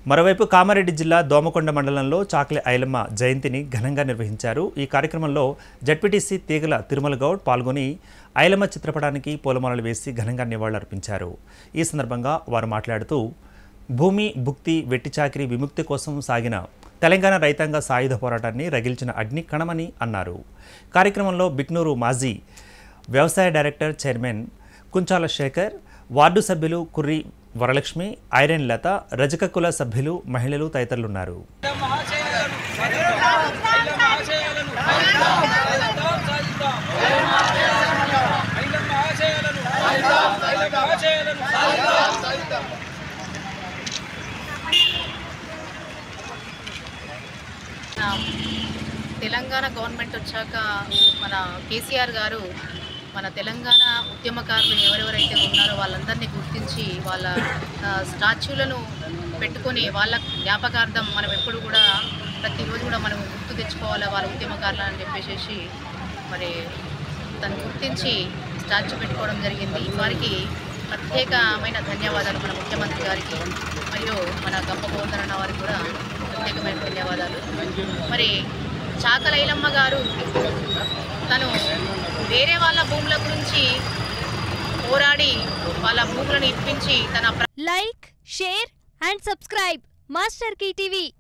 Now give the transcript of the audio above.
మరోవైపు కామారెడ్డి జిల్లా దోమకొండ మండలంలో చాకలి ఐలమ్మ జయంతిని ఘనంగా నిర్వహించారు ఈ కార్యక్రమంలో జడ్పీటీసీ తీగల తిరుమల గౌడ్ పాల్గొని ఐలమ్మ చిత్రపటానికి పూలమాలలు వేసి ఘనంగా నివాళులర్పించారు ఈ సందర్భంగా వారు మాట్లాడుతూ భూమి భుక్తి వెట్టి చాకిరి విముక్తి కోసం సాగిన తెలంగాణ రైతాంగ సాయుధ పోరాటాన్ని రగిల్చిన అగ్ని కణమని అన్నారు కార్యక్రమంలో బిక్నూరు మాజీ వ్యవసాయ director chairman Kunchala Sekhar ward సభ్యులు కుర్రి వరలక్ష్మి ఐరన్ లత రజక కుల సభ్యులు మహిళలు తదితరులున్నారు తెలంగాణ గవర్నమెంట్ వచ్చాక మన కేసీఆర్ గారు మన తెలంగాణ ఉద్యమకారులు ఎవరెవరైతే ఉన్నారో వాళ్ళందరినీ గుర్తించి వాళ్ళ ఆ, స్టాచ్యూలను పెట్టుకొని వాళ్ళ జ్ఞాపకార్థం మనం ఎప్పుడు కూడా ప్రతిరోజు కూడా మనం గుర్తు తెచ్చుకోవాలి వాళ్ళ ఉద్యమకారులు అని చెప్పేసి మరి తను గుర్తించి స్టాచ్యూ పెట్టుకోవడం జరిగింది వారికి ప్రత్యేకమైన ధన్యవాదాలు మన ముఖ్యమంత్రి గారికి మరియు మన గంప గోవర్ధన వారికి కూడా ప్రత్యేకమైన ధన్యవాదాలు మరి చాకలైలమ్మ గారు తను వేరే వాళ్ళ భూముల గురించి పోరాడి వాళ్ళ భూములను ఇప్పించి తన ప్ర- like share and subscribe Master TV